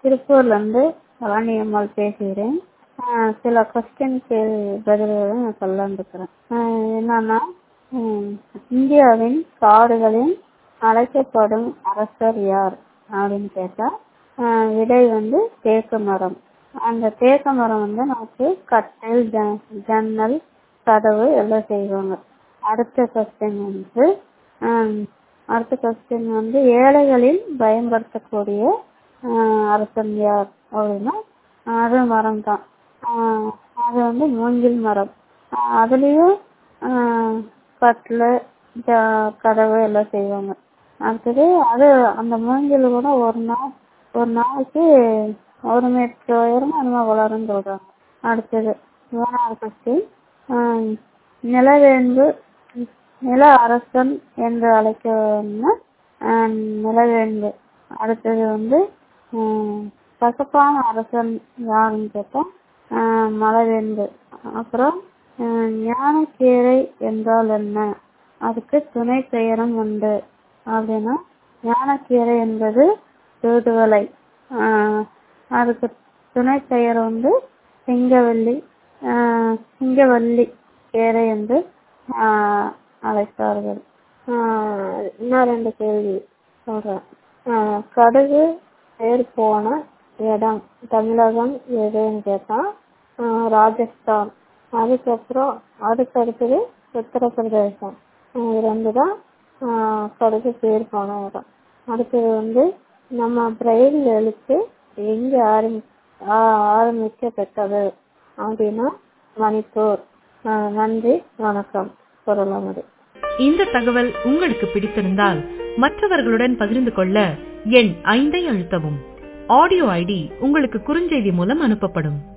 திருப்பூர்லேருந்து பழனி அம்மாள் பேசுகிறேன் சில கொஸ்டினுக்கு பதில்களை நான் சொல்லலாம்னு இருக்கிறேன் என்னன்னா இந்தியாவின் காடுகளில் அழைக்கப்படும் அரசர் யார் அப்படின்னு கேட்டால் விடை வந்து தேக்கு மரம் அந்த தேக்கு மரம் வந்து நமக்கு கட்டில் ஜன்னல் கதவு எல்லாம் செய்வாங்க அடுத்த கொஸ்டின் வந்து அடுத்த கொஸ்டின் வந்து ஏழைகளில் பயன்படுத்தக்கூடிய அரசன் யார் அப்படின்னா அது மரம் தான் அது வந்து மூங்கில் மரம் அதுலேயும் கட்டில் கதவு எல்லாம் செய்வாங்க அடுத்தது அது அந்த மூங்கில் கூட ஒரு நாள் ஒரு நாளைக்கு ஒரு மீட்டர் உயரம் அந்த மாதிரி வளரும்னு சொல்கிறாங்க அடுத்தது மூணாவது கொஸ்டின் நிலவேம்பு நில அரசன் என்று அழைக்கணும்னா நிலவேம்பு அடுத்தது வந்து கசப்பான அரசன் யாருன்னு கேட்டால் மலவேம்பு அப்புறம் ஞானக்கீரை என்றால் என்ன அதுக்கு துணை பெயரும் உண்டு அப்படின்னா ஞானக்கீரை என்பது தூதுவளை அதுக்கு துணை பெயர் வந்து சிங்கவல்லி சிங்கவல்லி கீரை என்று அழைப்பார்கள் இன்னும் ரெண்டு கேள்வி சொல்கிறேன் கடுகு பேர் போன இடம் தமிழகம் எதுன்னு கேட்டால் ராஜஸ்தான் அதுக்கப்புறம் அதுக்கு அடுத்தது உத்தரப்பிரதேசம் இது ரெண்டு தான் கடுகு பேர் போன இடம் அடுத்தது வந்து நம்ம பிரெயில் எழுத்து எங்கே ஆரம்பி ஆரம்பிக்கப்பட்டது அப்படின்னா மணிப்பூர் நன்றி வணக்கம் சொல்லலாம் இந்த தகவல் உங்களுக்கு பிடித்திருந்தால் மற்றவர்களுடன் பகிர்ந்து கொள்ள எண் ஐந்தை அழுத்தவும் ஆடியோ ஐடி உங்களுக்கு குறுஞ்செய்தி மூலம் அனுப்பப்படும்